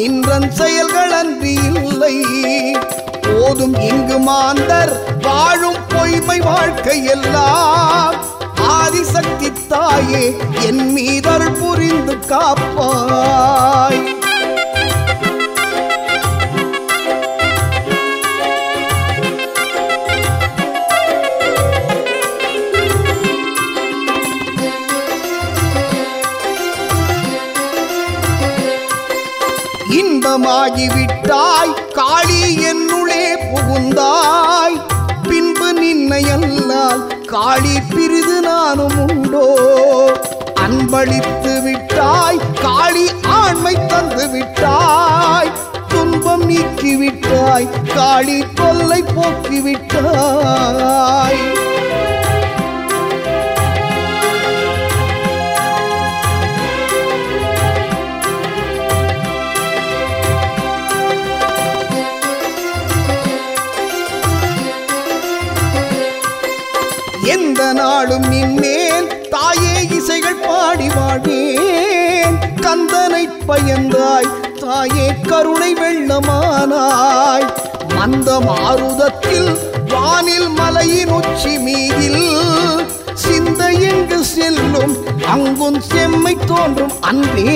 நின்றன் செயல்கள் அன்றி இல்லை போதும் இங்கு மாந்தர் வாழும் பொய்மை வாழ்க்கை எல்லாம் ஆதிசக்தி தாயே என் மீதருள் புரிந்து காப்பாய் இன்பமாகிவிட்டாய் காளி என்னுளே புகுந்தாய் பின்பு நின்னை அல்லால் காளி பிரிது நானும் உண்டோ அன்பளித்து விட்டாய் காளி ஆண்மை தந்து விட்டாய் துன்பம் நீக்கி விட்டாய் காளி தொல்லை போக்கி விட்டாய் எந்த நாளும் நின்னேன் தாயே இசைகள் பாடி வாழ்வேன் கந்தனை பயந்தாய் தாயே கருணை வெள்ளமானாய் மந்த மாருதத்தில் வானில் மலையின் உச்சி மீதில் சிந்த எங்கு செல்லும் அங்கும் செம்மை தோன்றும் அன்பே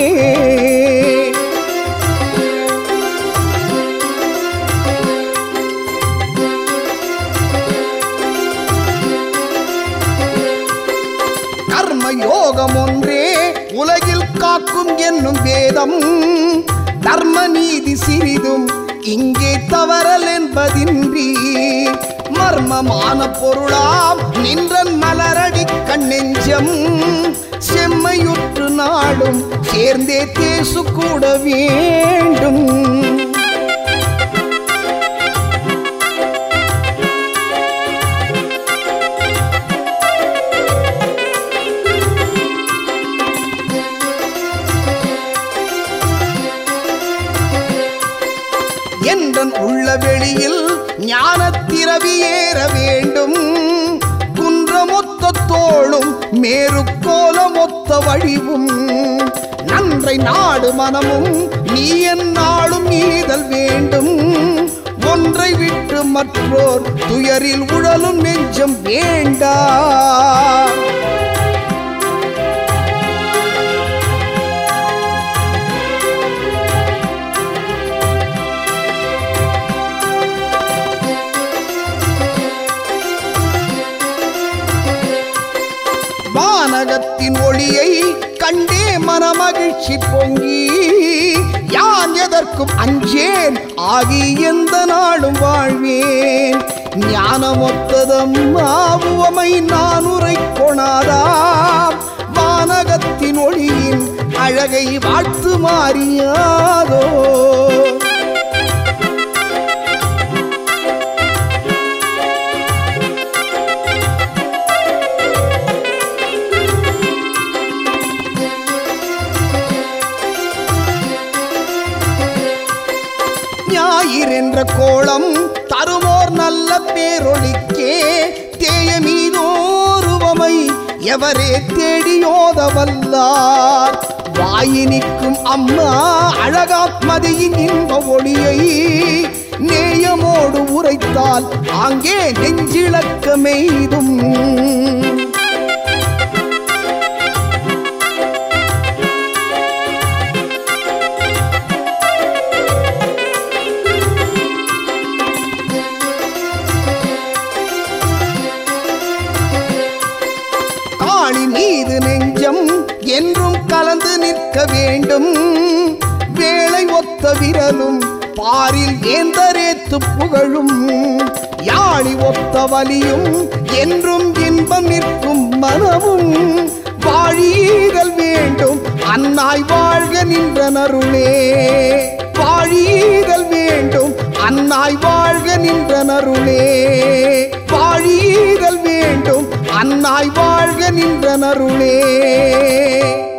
கர்ம யோகம் ஒன்றே உலகில் காக்கும் என்னும் வேதம் தர்ம நீதி சிறிதும் இங்கே தவறல் என்பதின்றி மர்மமான பொருளாம் நின்றன் மலரடி கண்ணெஞ்சம் செம்மையுற்று நாடும் சேர்ந்தே தேசு கூட வேண்டும் என்றன் உள்ள வெளியில் ஞானத்திரவி ஏற வேண்டும் குன்றமொத்த தோளும் மேருக்கோலமொத்த வடிவும் நன்றை நாடு மனமும் நீ என் நாளும் ஈதல் வேண்டும் ஒன்றை விட்டு மற்றோர் துயரில் உழலும் நெஞ்சம் வேண்டா வானகத்தின் ஒளியை கண்டே மனமகிழ்ச்சி பொங்கி யான் எதற்கும் அஞ்சேன் ஆகி எந்த நாளும் வாழ்வேன் ஞானமொத்ததம் ஆவுவமை நான் உரை கொணாதாம் வானகத்தின் ஒளியின் அழகை வாழ்த்து மாறியாதோ ஞாயிறென்ற கோலம் தருமோர் நல்ல பேரொழிக்கே தேய மீதோருவமை எவரே தேடியோத வல்லார் வாயினிக்கும் அம்மா அழகாத்மதியின் இன்ப ஒளியை நேயமோடு உரைத்தால் அங்கே நெஞ்சிழக்க மெய்தும் காளி மீது நெஞ்சம் என்றும் கலந்து நிற்க வேண்டும் வேலை ஒத்த விரலும் பாரில் ஏந்தரேத்து புகழும் யாழி ஒத்த வலியும் என்றும் இன்பம் நிற்கும் மனமும் வாழீதல் வேண்டும் அன்னாய் வாழ்க நின்ற நருளே வாழீதல் வேண்டும் அன்னாய் வாழ்க நின்ற நருளே வாழீதல் வேண்டும் அன்னாய் வாழ்க நின்ற நருளே